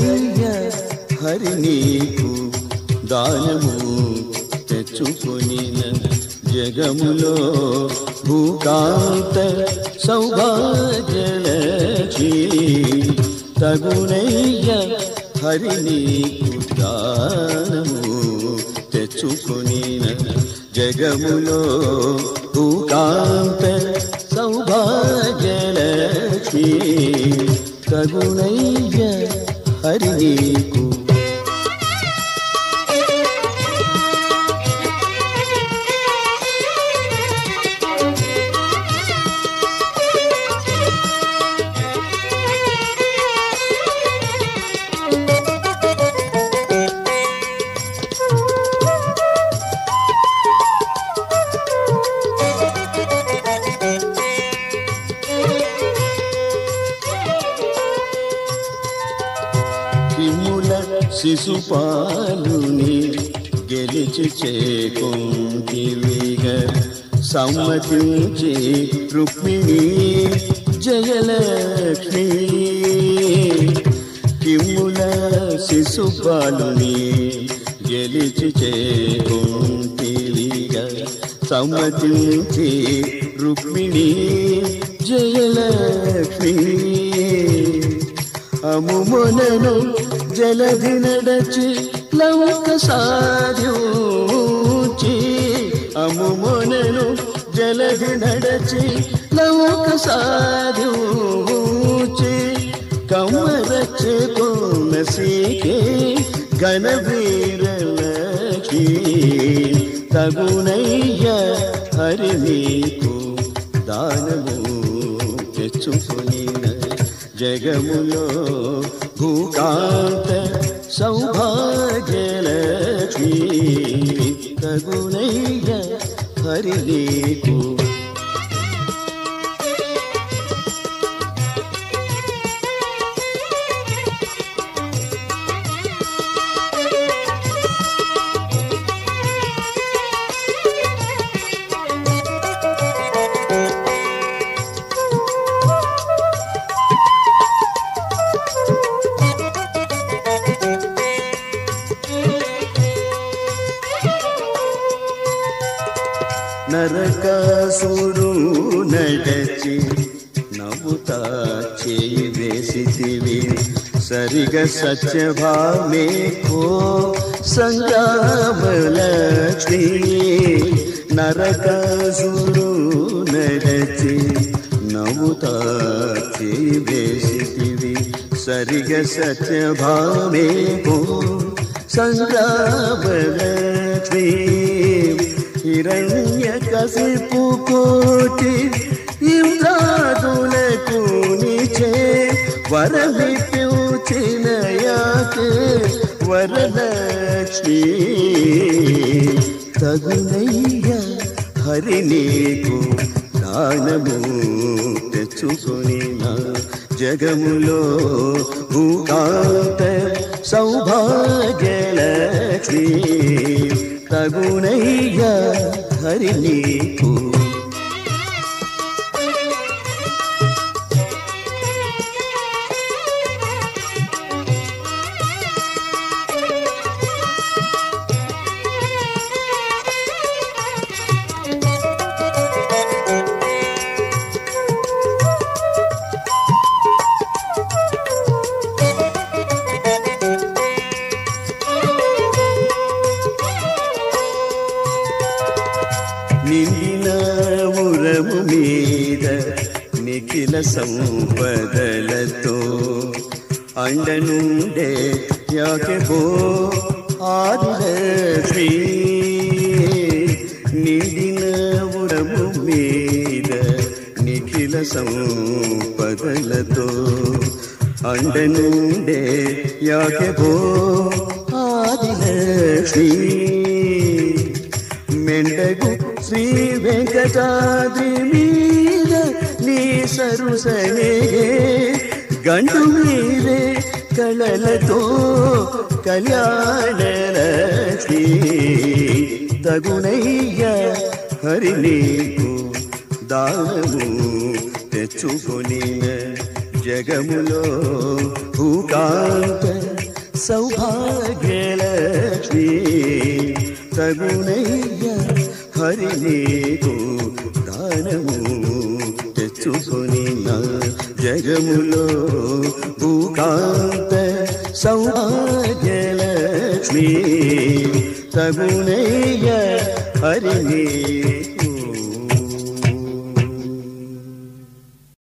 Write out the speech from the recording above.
తగునయ్య హరి నీకు దానము తెచ్చుకొనిన జగములో భూకాంత సౌభాగ్యలక్ష్మి తగునయ్య హరి నీకు దానము తెచ్చుకొనిన జగములో భూకాంత సౌభాగ్యలక్ష్మి తగునయ్య హరి నీకు కిముల శిశుపాలుని గెలిచి చేకుంటివిగ సమ్మతించి రుక్మిణి జయలక్ష్మి కిముల శిశుపాలుని గెలిచి చేకుంటివిగ సమ్మతించి రుక్మిణి జయలక్ష్మి అముమునను జలధి నడచి లౌక సాధ్యూచి అముమునను జలధి నడచి లౌక సాధ్యూచి కమ్మరచే కోనసీకే ఘనవీరలక్ష్మి తగునయ్య హరి నీకు దానము తెచ్చుకొనిన జగములో భూకాంత సౌభాగ్యలక్ష్మి తగునయ్య హరి నీకు నరకాసురు నడచి నవ్వుతా చేయి వేసితివి సరిగ సత్యభామే కో సంగ్రామలక్ష్మి నరకాసురు నడచి నవ్వుతా చేయి వేసితివి సరిగ సత్యభామే కో సంగ్రామలక్ష్మి హిరణ్య కసిపు కోటి ఇంద్రాదులకు నిచే వరమిప్యూచిన యాకే వరలక్ష్మి తగునయ్య హరి నీకు దానము తెచ్చుకొని జగములో భూకాంత సౌభాగ్యలక్ష్మి తగునయ్య హరి నీకు నిండిన ఉరము మీద నిఖిల సంపదలతో అండనుండే యాకే బో ఆదిలక్ష్మి నిండిన ఉరము మీద నిఖిల సంపదలతో అండనుండే యాకే బో ఆదిలక్ష్మి మెండగు శ్రీ వెంకటాద్రి మీద నీ సరుసనే గండు మీరే కళలతో కళ్యాణలక్ష్మి తగునయ్య హరి నీకు దానము తెచ్చుకొని జగములో భూకాంత సౌభాగ్యలక్ష్మి తగునయ్య హరి నీకు దానము తెచ్చుకొని నా జగములో భూకాంత సౌభాగ్యలక్ష్మి తగునయ్య హరి నీకు